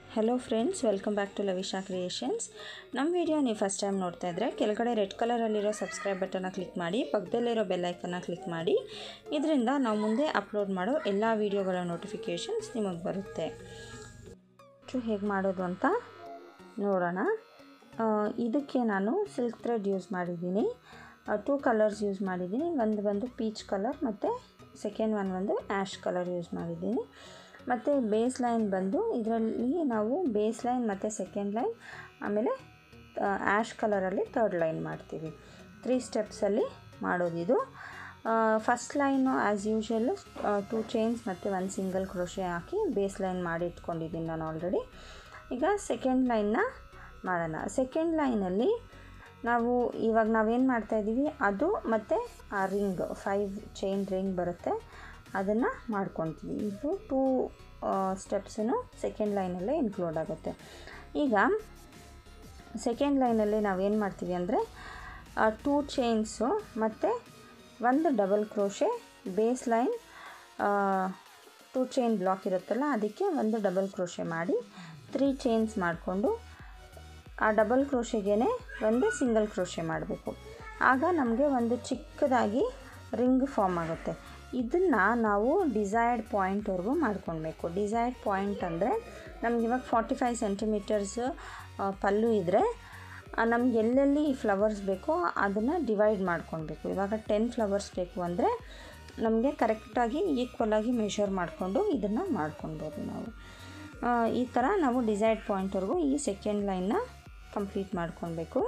hello friends welcome back to Lavisha creations ನಮ್ಮ video ನೀವು first time ನೋಡ್ತಾ ಇದ್ದರೆ ಕೆಳಗಡೆ ರೆಡ್ ಕಲರಲ್ಲಿರೋ ಸಬ್ಸ್ಕ್ರೈಬ್ ಬಟನ್ನ ಕ್ಲಿಕ್ ಮಾಡಿ ಪಕ್ಕದಲ್ಲಿರೋ ಬೆಲ್ಲೈಕನ್ನ ಕ್ಲಿಕ್ ಮಾಡಿ ಇದರಿಂದ ನಾವು ಮುಂದೆ ಅಪ್ಲೋಡ್ ಮಾಡೋ ಎಲ್ಲ ವೀಡಿಯೋಗಳ ನೋಟಿಫಿಕೇಷನ್ಸ್ ನಿಮಗೆ ಬರುತ್ತೆ ಹೇಗೆ ಮಾಡೋದು ಅಂತ ನೋಡೋಣ ಆ, ಇದಕ್ಕೆ ನಾನು ಸಿಲ್ಕ್ ಥ್ರೆಡ್ ಯೂಸ್ ಮಾಡಿದ್ದೀನಿ ಟೂ ಕಲರ್ಸ್ ಯೂಸ್ ಮಾಡಿದ್ದೀನಿ ಒಂದು ಬಂದು ಪೀಚ್ ಕಲರ್ ಮತ್ತು ಸೆಕೆಂಡ್ ಒನ್ ಒಂದು ಆ್ಯಶ್ ಕಲರ್ ಯೂಸ್ ಮಾಡಿದ್ದೀನಿ ಮತ್ತು ಬೇಸ್ ಲೈನ್ ಬಂದು ಇದರಲ್ಲಿ ನಾವು ಬೇಸ್ ಲೈನ್ ಮತ್ತು ಸೆಕೆಂಡ್ ಲೈನ್ ಆಮೇಲೆ ಆ್ಯಶ್ ಕಲರಲ್ಲಿ ತರ್ಡ್ ಲೈನ್ ಮಾಡ್ತೀವಿ ತ್ರೀ ಸ್ಟೆಪ್ಸಲ್ಲಿ ಮಾಡೋದಿದು first line as usual two chains ಮತ್ತು ಒಂದು ಸಿಂಗಲ್ ಕ್ರೋಶೆ ಹಾಕಿ ಬೇಸ್ ಲೈನ್ ಮಾಡಿ ಇಟ್ಕೊಂಡಿದ್ದೀನಿ ನಾನು ಆಲ್ರೆಡಿ ಈಗ ಸೆಕೆಂಡ್ ಲೈನ್ನ ಮಾಡೋಣ ಸೆಕೆಂಡ್ ಲೈನಲ್ಲಿ ನಾವು ಇವಾಗ ನಾವೇನು ಮಾಡ್ತಾಯಿದ್ದೀವಿ ಅದು ಮತ್ತು ಆ ರಿಂಗ್ ಫೈವ್ ಚೈನ್ ರಿಂಗ್ ಬರುತ್ತೆ ಅದನ್ನು ಮಾಡ್ಕೊತೀವಿ ಇದು ಟೂ ಸ್ಟೆಪ್ಸನ್ನು ಸೆಕೆಂಡ್ ಲೈನಲ್ಲೇ ಇನ್ಕ್ಲೂಡ್ ಆಗುತ್ತೆ ಈಗ ಸೆಕೆಂಡ್ ಲೈನಲ್ಲಿ ನಾವೇನು ಮಾಡ್ತೀವಿ ಅಂದರೆ ಟೂ ಚೈನ್ಸು ಮತ್ತು ಒಂದು double crochet base line two chain block ಇರುತ್ತಲ್ಲ ಅದಕ್ಕೆ ಒಂದು ಡಬಲ್ ಕ್ರೋಶೆ ಮಾಡಿ ತ್ರೀ ಚೈನ್ಸ್ ಮಾಡಿಕೊಂಡು ಆ ಡಬಲ್ ಕ್ರೋಶೆಗೇ ಒಂದು ಸಿಂಗಲ್ ಕ್ರೋಶೆ ಮಾಡಬೇಕು ಆಗ ನಮಗೆ ಒಂದು ಚಿಕ್ಕದಾಗಿ ರಿಂಗ್ ಫಾರ್ಮ್ ಆಗುತ್ತೆ ಇದನ್ನು ನಾವು ಡಿಸೈರ್ಡ್ ಪಾಯಿಂಟ್ವರೆಗೂ ಮಾಡ್ಕೊಳ್ಬೇಕು ಡಿಸೈರ್ಡ್ ಪಾಯಿಂಟ್ ಅಂದರೆ ನಮ್ಗೆ ಇವಾಗ ಫಾರ್ಟಿ ಫೈವ್ ಸೆಂಟಿಮೀಟರ್ಸ್ ಪಲ್ಲು ಇದ್ದರೆ ನಮ್ಗೆ ಎಲ್ಲೆಲ್ಲಿ ಫ್ಲವರ್ಸ್ ಬೇಕೋ ಅದನ್ನು ಡಿವೈಡ್ ಮಾಡ್ಕೊಳ್ಬೇಕು ಇವಾಗ ಟೆನ್ ಫ್ಲವರ್ಸ್ ಬೇಕು ಅಂದರೆ ನಮಗೆ ಕರೆಕ್ಟಾಗಿ ಈಕ್ವಲಾಗಿ ಮೆಷರ್ ಮಾಡಿಕೊಂಡು ಇದನ್ನು ಮಾಡ್ಕೊಳ್ಬೋದು ನಾವು ಆ, ಈ ಥರ ನಾವು ಡಿಸೈಡ್ ಪಾಯಿಂಟ್ವರೆಗೂ ಈ ಸೆಕೆಂಡ್ ಲೈನ್ನ ಕಂಪ್ಲೀಟ್ ಮಾಡ್ಕೊಳ್ಬೇಕು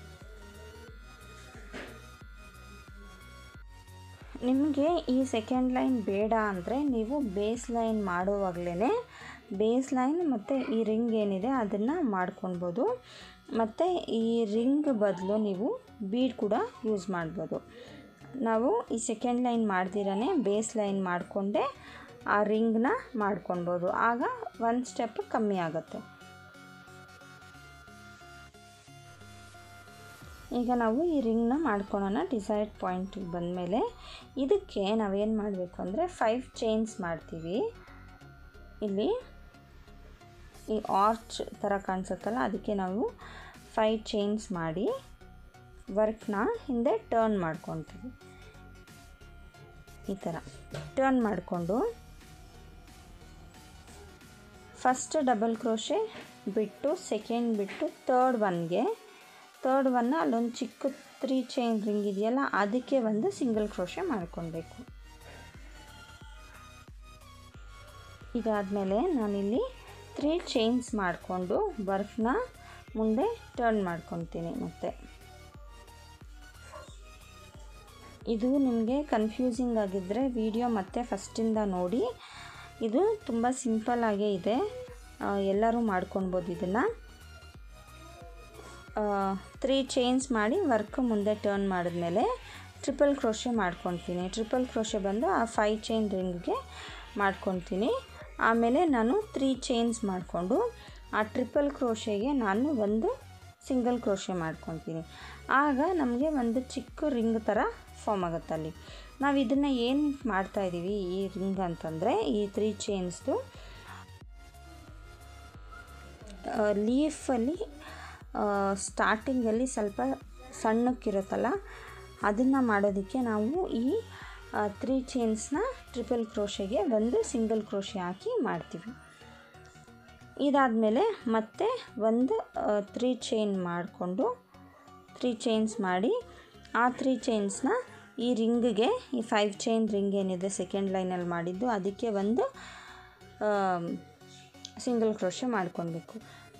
ನಿಮಗೆ ಈ ಸೆಕೆಂಡ್ ಲೈನ್ ಬೇಡ ಅಂದರೆ ನೀವು ಬೇಸ್ ಲೈನ್ ಮಾಡುವಾಗಲೇ ಬೇಸ್ ಲೈನ್ ಮತ್ತು ಈ ರಿಂಗ್ ಏನಿದೆ ಅದನ್ನು ಮಾಡ್ಕೊಳ್ಬೋದು ಮತ್ತು ಈ ರಿಂಗ್ ಬದಲು ನೀವು ಬೀಡ್ ಕೂಡ ಯೂಸ್ ಮಾಡ್ಬೋದು ನಾವು ಈ ಸೆಕೆಂಡ್ ಲೈನ್ ಮಾಡ್ದಿರೇ ಬೇಸ್ ಲೈನ್ ಮಾಡಿಕೊಂಡೆ ಆ ರಿಂಗ್ನ ಮಾಡ್ಕೊಳ್ಬೋದು ಆಗ ಒಂದು ಸ್ಟೆಪ್ ಕಮ್ಮಿ ಆಗುತ್ತೆ ಈಗ ನಾವು ಈ ರಿಂಗ್ನ ಮಾಡ್ಕೊಳೋಣ ಡಿಸೈಡ್ ಪಾಯಿಂಟಿಗೆ ಬಂದಮೇಲೆ ಇದಕ್ಕೆ ನಾವೇನು ಮಾಡಬೇಕು ಅಂದರೆ ಫೈವ್ ಚೈನ್ಸ್ ಮಾಡ್ತೀವಿ ಇಲ್ಲಿ ಈ ಆರ್ಚ್ ಥರ ಕಾಣಿಸುತ್ತಲ್ಲ ಅದಕ್ಕೆ ನಾವು ಫೈವ್ ಚೈನ್ಸ್ ಮಾಡಿ ವರ್ಕ್ನ ಹಿಂದೆ ಟರ್ನ್ ಮಾಡ್ಕೊತೀವಿ ಈ ಥರ ಟರ್ನ್ ಮಾಡಿಕೊಂಡು ಫಸ್ಟ್ ಡಬಲ್ ಕ್ರೋಶೆ ಬಿಟ್ಟು ಸೆಕೆಂಡ್ ಬಿಟ್ಟು ತರ್ಡ್ ಒನ್ಗೆ ತರ್ಡ್ ಒನ್ನ ಅಲ್ಲೊಂದು ಚಿಕ್ಕ ತ್ರೀ ಚೈನ್ ರಿಂಗ್ ಇದೆಯಲ್ಲ ಅದಕ್ಕೆ ಒಂದು ಸಿಂಗಲ್ ಕ್ರೋಶೆ ಮಾಡ್ಕೊಳ್ಬೇಕು ಇದಾದಮೇಲೆ ನಾನಿಲ್ಲಿ ತ್ರೀ ಚೈನ್ಸ್ ಮಾಡಿಕೊಂಡು ವರ್ಕ್ನ ಮುಂದೆ ಟರ್ನ್ ಮಾಡ್ಕೊತೀನಿ ಮತ್ತೆ ಇದು ನಿಮಗೆ ಕನ್ಫ್ಯೂಸಿಂಗ್ ಆಗಿದ್ದರೆ ವಿಡಿಯೋ ಮತ್ತೆ ಫಸ್ಟಿಂದ ನೋಡಿ ಇದು ತುಂಬ ಸಿಂಪಲ್ ಆಗೇ ಇದೆ ಆ, ಎಲ್ಲರೂ ಮಾಡ್ಕೊಳ್ಬೋದು ಇದನ್ನು ತ್ರೀ ಚೈನ್ಸ್ ಮಾಡಿ ವರ್ಕ್ ಮುಂದೆ ಟರ್ನ್ ಮಾಡಿದ್ಮೇಲೆ ಟ್ರಿಪಲ್ ಕ್ರೋಶೆ ಮಾಡ್ಕೊತೀನಿ ಟ್ರಿಪಲ್ ಕ್ರೋಶೆ ಬಂದು ಆ ಫೈವ್ ಚೈನ್ ರಿಂಗ್ಗೆ ಮಾಡ್ಕೊತೀನಿ ಆಮೇಲೆ ನಾನು ತ್ರೀ ಚೈನ್ಸ್ ಮಾಡಿಕೊಂಡು ಆ ಟ್ರಿಪಲ್ ಕ್ರೋಶೆಗೆ ನಾನು ಒಂದು ಸಿಂಗಲ್ ಕ್ರೋಶೆ ಮಾಡ್ಕೊತೀನಿ ಆಗ ನಮಗೆ ಒಂದು ಚಿಕ್ಕ ರಿಂಗ್ ಥರ ಫಾರ್ಮ್ ಆಗುತ್ತೆ ಅಲ್ಲಿ ನಾವು ಇದನ್ನು ಏನು ಮಾಡ್ತಾಯಿದ್ದೀವಿ ಈ ರಿಂಗ್ ಅಂತಂದರೆ ಈ ತ್ರೀ ಚೈನ್ಸ್ದು ಲೀಫಲ್ಲಿ ಸ್ಟಾರ್ಟಿಂಗಲ್ಲಿ ಸ್ವಲ್ಪ ಸಣ್ಣಕ್ಕಿರುತ್ತಲ್ಲ ಅದನ್ನು ಮಾಡೋದಕ್ಕೆ ನಾವು ಈ ತ್ರೀ ಚೈನ್ಸ್ನ ಟ್ರಿಪಲ್ ಕ್ರೋಶೆಗೆ ಒಂದು ಸಿಂಗಲ್ ಕ್ರೋಶೆ ಹಾಕಿ ಮಾಡ್ತೀವಿ ಇದಾದಮೇಲೆ ಮತ್ತೆ ಒಂದು ತ್ರೀ ಚೈನ್ ಮಾಡಿಕೊಂಡು ತ್ರೀ ಚೈನ್ಸ್ ಮಾಡಿ ಆ ತ್ರೀ ಚೈನ್ಸ್ನ ಈ ರಿಂಗ್ಗೆ ಈ ಫೈವ್ ಚೈನ್ ರಿಂಗ್ ಏನಿದೆ ಸೆಕೆಂಡ್ ಲೈನಲ್ಲಿ ಮಾಡಿದ್ದು ಅದಕ್ಕೆ ಒಂದು ಸಿಂಗಲ್ ಕ್ರೋಶೆ ಮಾಡ್ಕೊಳ್ಬೇಕು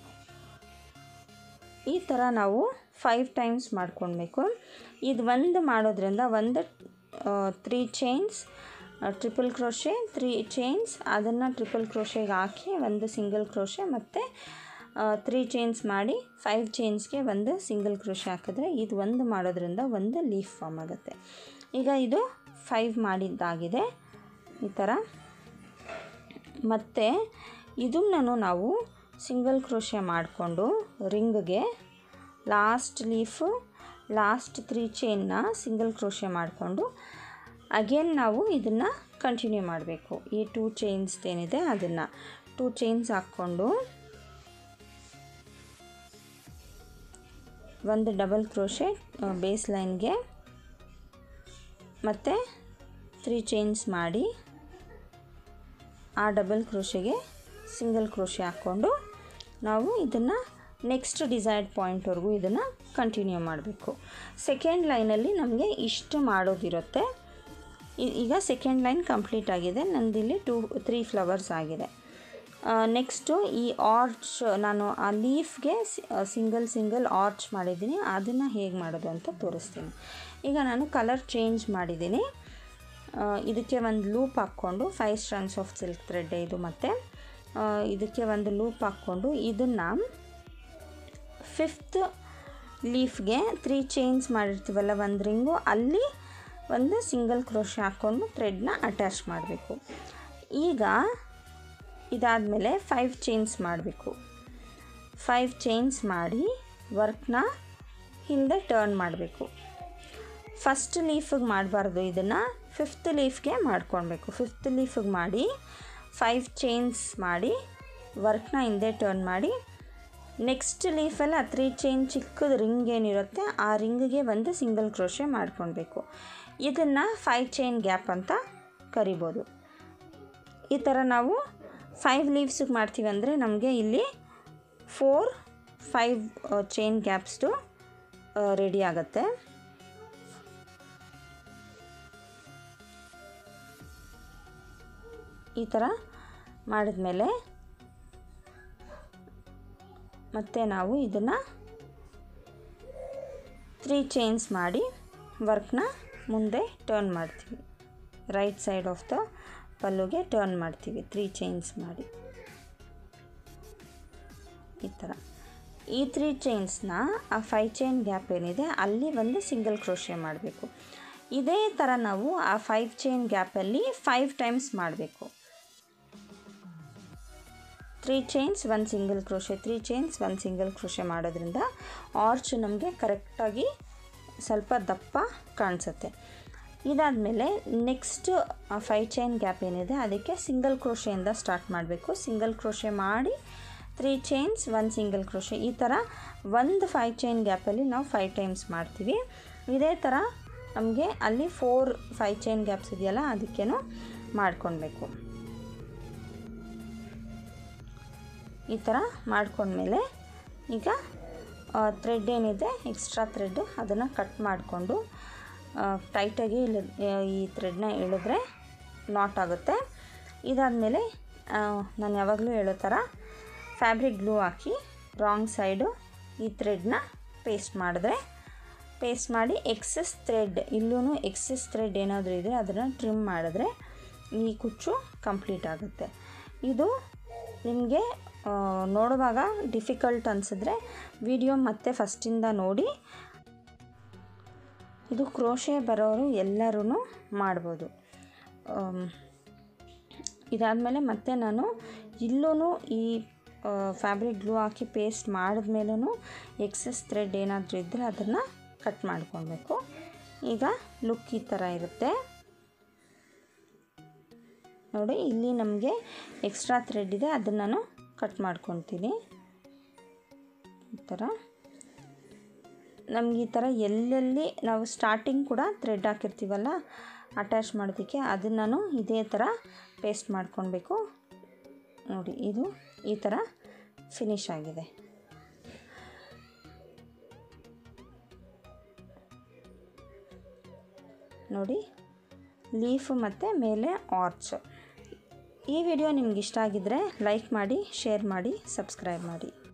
ಈ ಥರ ನಾವು ಫೈವ್ ಟೈಮ್ಸ್ ಮಾಡ್ಕೊಳ್ಬೇಕು ಇದು ಒಂದು ಮಾಡೋದ್ರಿಂದ ಒಂದು three chains triple crochet three chains ಅದನ್ನು ಟ್ರಿಪಲ್ ಕ್ರೋಶೆಗೆ ಹಾಕಿ ಒಂದು ಸಿಂಗಲ್ ಕ್ರೋಶೆ ಮತ್ತು ತ್ರೀ ಚೈನ್ಸ್ ಮಾಡಿ ಫೈವ್ ಚೈನ್ಸ್ಗೆ ಒಂದು ಸಿಂಗಲ್ ಕ್ರೋಶೆ ಹಾಕಿದ್ರೆ ಇದು ಒಂದು ಮಾಡೋದ್ರಿಂದ ಒಂದು ಲೀಫ್ ಫಾರ್ಮ್ ಆಗುತ್ತೆ ಈಗ ಇದು ಫೈವ್ ಮಾಡಿದ್ದಾಗಿದೆ ಈ ಥರ ಮತ್ತು ಇದನ್ನು ನಾವು ಸಿಂಗಲ್ ಕ್ರೋಶೆ ಮಾಡಿಕೊಂಡು ರಿಂಗ್ಗೆ ಲಾಸ್ಟ್ ಲೀಫು ಲಾಸ್ಟ್ ತ್ರೀ ಚೈನ್ನ ಸಿಂಗಲ್ ಕ್ರೋಶೆ ಮಾಡಿಕೊಂಡು ಅಗೇನ್ ನಾವು ಇದನ್ನು ಕಂಟಿನ್ಯೂ ಮಾಡಬೇಕು ಈ ಟೂ ಚೈನ್ಸ್ ಏನಿದೆ ಅದನ್ನು ಟೂ ಚೈನ್ಸ್ ಹಾಕ್ಕೊಂಡು ಒಂದು ಡಬಲ್ ಕ್ರೋಶೆ ಬೇಸ್ ಲೈನ್ಗೆ ಮತ್ತು ತ್ರೀ ಚೈನ್ಸ್ ಮಾಡಿ ಆ ಡಬಲ್ ಕ್ರೋಶೆಗೆ ಸಿಂಗಲ್ ಕ್ರೋಶೆ ಹಾಕ್ಕೊಂಡು ನಾವು ಇದನ್ನು ನೆಕ್ಸ್ಟ್ ಡಿಸೈರ್ಡ್ ಪಾಯಿಂಟ್ವರೆಗೂ ಇದನ್ನು ಕಂಟಿನ್ಯೂ ಮಾಡಬೇಕು ಸೆಕೆಂಡ್ ಲೈನಲ್ಲಿ ನಮಗೆ ಇಷ್ಟು ಮಾಡೋದಿರುತ್ತೆ ಈ- ಈಗ ಸೆಕೆಂಡ್ ಲೈನ್ ಕಂಪ್ಲೀಟ್ ಆಗಿದೆ ನಂದಿಲ್ಲಿ ಟೂ ತ್ರೀ ಫ್ಲವರ್ಸ್ ಆಗಿದೆ ನೆಕ್ಸ್ಟು ಈ ಆರ್ಚ್ ನಾನು ಆ ಲೀಫ್ಗೆ ಸಿಂಗಲ್ ಸಿಂಗಲ್ ಆರ್ಚ್ ಮಾಡಿದ್ದೀನಿ ಅದನ್ನು ಹೇಗೆ ಮಾಡೋದು ಅಂತ ತೋರಿಸ್ತೀನಿ ಈಗ ನಾನು ಕಲರ್ ಚೇಂಜ್ ಮಾಡಿದ್ದೀನಿ ಆ, ಇದಕ್ಕೆ ಒಂದು ಲೂಪ್ ಹಾಕ್ಕೊಂಡು five strands of silk thread ಇದು ಮತ್ತು ಆ, ಇದಕ್ಕೆ ಒಂದು ಲೂಪ್ ಹಾಕ್ಕೊಂಡು ಇದನ್ನು ಫಿಫ್ತ್ ಲೀಫ್ಗೆ ತ್ರೀ ಚೈನ್ಸ್ ಮಾಡಿರ್ತೀವಲ್ಲ ಒಂದು ರಿಂಗು ಅಲ್ಲಿ ಒಂದು ಸಿಂಗಲ್ ಕ್ರೋಶೆ ಹಾಕ್ಕೊಂಡು ಥ್ರೆಡ್ನ ಅಟ್ಯಾಚ್ ಮಾಡಬೇಕು ಈಗ ಇದಾದಮೇಲೆ ಫೈವ್ ಚೈನ್ಸ್ ಮಾಡಬೇಕು ಫೈವ್ ಚೈನ್ಸ್ ಮಾಡಿ ವರ್ಕ್ನ ಹಿಂದೆ ಟರ್ನ್ ಮಾಡಬೇಕು ಫಸ್ಟ್ ಲೀಫಿಗೆ ಮಾಡಬಾರ್ದು ಇದನ್ನು ಫಿಫ್ತ್ ಲೀಫ್ಗೆ ಮಾಡ್ಕೊಳ್ಬೇಕು ಫಿಫ್ತ್ ಲೀಫಿಗೆ ಮಾಡಿ ಫೈವ್ ಚೈನ್ಸ್ ಮಾಡಿ ವರ್ಕ್ನ ಹಿಂದೆ ಟರ್ನ್ ಮಾಡಿ ನೆಕ್ಸ್ಟ್ ಲೀಫಲ್ಲಿ ಆ ತ್ರೀ ಚೈನ್ ಚಿಕ್ಕದ ರಿಂಗ್ ಏನಿರುತ್ತೆ ಆ ರಿಂಗ್ಗೆ ಒಂದು ಸಿಂಗಲ್ ಕ್ರೋಶೆ ಮಾಡ್ಕೊಳ್ಬೇಕು ಇದನ್ನು ಫೈವ್ ಚೈನ್ ಗ್ಯಾಪ್ ಅಂತ ಕರಿಬೋದು ಈ ಥರ ನಾವು ಫೈವ್ ಲೀವ್ಸಿಗೆ ಮಾಡ್ತೀವಿ ಅಂದರೆ ನಮಗೆ ಇಲ್ಲಿ ಫೋರ್ ಫೈವ್ ಚೈನ್ ಗ್ಯಾಪ್ಸ್ದು ರೆಡಿ ಆಗುತ್ತೆ ಈ ಥರ ಮಾಡಿದ್ಮೇಲೆ ಮತ್ತೆ ನಾವು ಇದನ್ನು ತ್ರೀ ಚೈನ್ಸ್ ಮಾಡಿ ವರ್ಕ್ನ ಮುಂದೆ ಟರ್ನ್ ಮಾಡ್ತೀವಿ ರೈಟ್ ಸೈಡ್ ಆಫ್ ದ ಪಲ್ಲುಗೆ ಟರ್ನ್ ಮಾಡ್ತೀವಿ ತ್ರೀ ಚೈನ್ಸ್ ಮಾಡಿ ಈ ಥರ ಈ ತ್ರೀ ಚೈನ್ಸ್ನ ಆ ಫೈವ್ ಚೈನ್ ಗ್ಯಾಪ್ ಏನಿದೆ ಅಲ್ಲಿ ಒಂದು ಸಿಂಗಲ್ ಕ್ರೋಶೆ ಮಾಡಬೇಕು ಇದೇ ಥರ ನಾವು ಆ ಫೈವ್ ಚೈನ್ ಗ್ಯಾಪಲ್ಲಿ ಫೈವ್ ಟೈಮ್ಸ್ ಮಾಡಬೇಕು ತ್ರೀ ಚೈನ್ಸ್ ಒಂದು ಸಿಂಗಲ್ ಕ್ರೋಶೆ ತ್ರೀ ಚೈನ್ಸ್ ಒಂದು ಸಿಂಗಲ್ ಕ್ರೋಶೆ ಮಾಡೋದ್ರಿಂದ ಆರ್ಚ್ ನಮಗೆ ಕರೆಕ್ಟಾಗಿ ಸ್ವಲ್ಪ ದಪ್ಪ ಕಾಣಿಸುತ್ತೆ ಇದಾದಮೇಲೆ ನೆಕ್ಸ್ಟ್ ಫೈವ್ ಚೈನ್ ಗ್ಯಾಪ್ ಏನಿದೆ ಅದಕ್ಕೆ ಸಿಂಗಲ್ ಕ್ರೋಶೆಯಿಂದ ಸ್ಟಾರ್ಟ್ ಮಾಡಬೇಕು ಸಿಂಗಲ್ ಕ್ರೋಶೆ ಮಾಡಿ ತ್ರೀ ಚೈನ್ಸ್ ಒಂದು ಸಿಂಗಲ್ ಕ್ರೋಶೆ ಈ ಥರ ಒಂದು ಫೈವ್ ಚೈನ್ ಗ್ಯಾಪಲ್ಲಿ ನಾವು ಫೈವ್ ಟೈಮ್ಸ್ ಮಾಡ್ತೀವಿ ಇದೇ ಥರ ನಮಗೆ ಅಲ್ಲಿ ಫೋರ್ ಫೈವ್ ಚೈನ್ ಗ್ಯಾಪ್ಸ್ ಇದೆಯಲ್ಲ ಅದಕ್ಕೇನು ಮಾಡ್ಕೊಳ್ಬೇಕು ಈ ಥರ ಮಾಡ್ಕೊಂಡ್ಮೇಲೆ ಈಗ ಥ್ರೆಡ್ ಏನಿದೆ ಎಕ್ಸ್ಟ್ರಾ ಥ್ರೆಡ್ ಅದನ್ನು ಕಟ್ ಮಾಡಿಕೊಂಡು ಟೈಟಾಗಿ ಇಳಿ ಈ ಥ್ರೆಡ್ನ ಎಳೆದ್ರೆ ನಾಟ್ ಆಗುತ್ತೆ ಇದಾದಮೇಲೆ ನಾನು ಯಾವಾಗಲೂ ಹೇಳೋ ಥರ ಫ್ಯಾಬ್ರಿಕ್ ಗ್ಲೂ ಹಾಕಿ ರಾಂಗ್ ಸೈಡು ಈ ಥ್ರೆಡ್ನ ಪೇಸ್ಟ್ ಮಾಡಿದ್ರೆ ಪೇಸ್ಟ್ ಮಾಡಿ ಎಕ್ಸಸ್ ಥ್ರೆಡ್ ಇಲ್ಲೂ ಎಕ್ಸಸ್ ಥ್ರೆಡ್ ಏನಾದರೂ ಇದ್ದರೆ ಅದನ್ನು ಟ್ರಿಮ್ ಮಾಡಿದ್ರೆ ಈ ಕುಚ್ಚು ಕಂಪ್ಲೀಟ್ ಆಗುತ್ತೆ ಇದು ನಿಮಗೆ ನೋಡುವಾಗ ಡಿಫಿಕಲ್ಟ್ ಅನಿಸಿದ್ರೆ ವಿಡಿಯೋ ಮತ್ತೆ ಫಸ್ಟಿಂದ ನೋಡಿ ಇದು ಕ್ರೋಶೆ ಬರೋರು ಎಲ್ಲರೂ ಮಾಡ್ಬೋದು ಇದಾದಮೇಲೆ ಮತ್ತೆ ನಾನು ಇಲ್ಲೂ ಈ ಫ್ಯಾಬ್ರಿಕ್ ಗ್ಲೂ ಹಾಕಿ ಪೇಸ್ಟ್ ಮಾಡಿದ್ಮೇಲೂ ಎಕ್ಸಸ್ ಥ್ರೆಡ್ ಏನಾದರೂ ಇದ್ದರೆ ಅದನ್ನು ಕಟ್ ಮಾಡ್ಕೊಳ್ಬೇಕು ಈಗ ಲುಕ್ ಈ ಥರ ಇರುತ್ತೆ ನೋಡಿ ಇಲ್ಲಿ ನಮಗೆ ಎಕ್ಸ್ಟ್ರಾ ಥ್ರೆಡ್ ಇದೆ ಅದನ್ನು ನಾನು ಕಟ್ ಮಾಡ್ಕೊತೀನಿ ಈ ಥರ ನಮ್ಗೆ ಈ ಥರ ಎಲ್ಲೆಲ್ಲಿ ನಾವು ಸ್ಟಾರ್ಟಿಂಗ್ ಕೂಡ ಥ್ರೆಡ್ ಹಾಕಿರ್ತೀವಲ್ಲ ಅಟ್ಯಾಚ್ ಮಾಡೋದಕ್ಕೆ ಅದನ್ನು ನಾನು ಇದೇ ಥರ ಪೇಸ್ಟ್ ಮಾಡ್ಕೊಳ್ಬೇಕು ನೋಡಿ ಇದು ಈ ಥರ ಫಿನಿಶ್ ಆಗಿದೆ ನೋಡಿ ಲೀಫ್ ಮತ್ತು ಮೇಲೆ ಆರ್ಚ್ ಈ ವಿಡಿಯೋ ನಿಮ್ಗೆ ಇಷ್ಟ ಆಗಿದ್ದರೆ ಲೈಕ್ ಮಾಡಿ ಶೇರ್ ಮಾಡಿ ಸಬ್ಸ್ಕ್ರೈಬ್ ಮಾಡಿ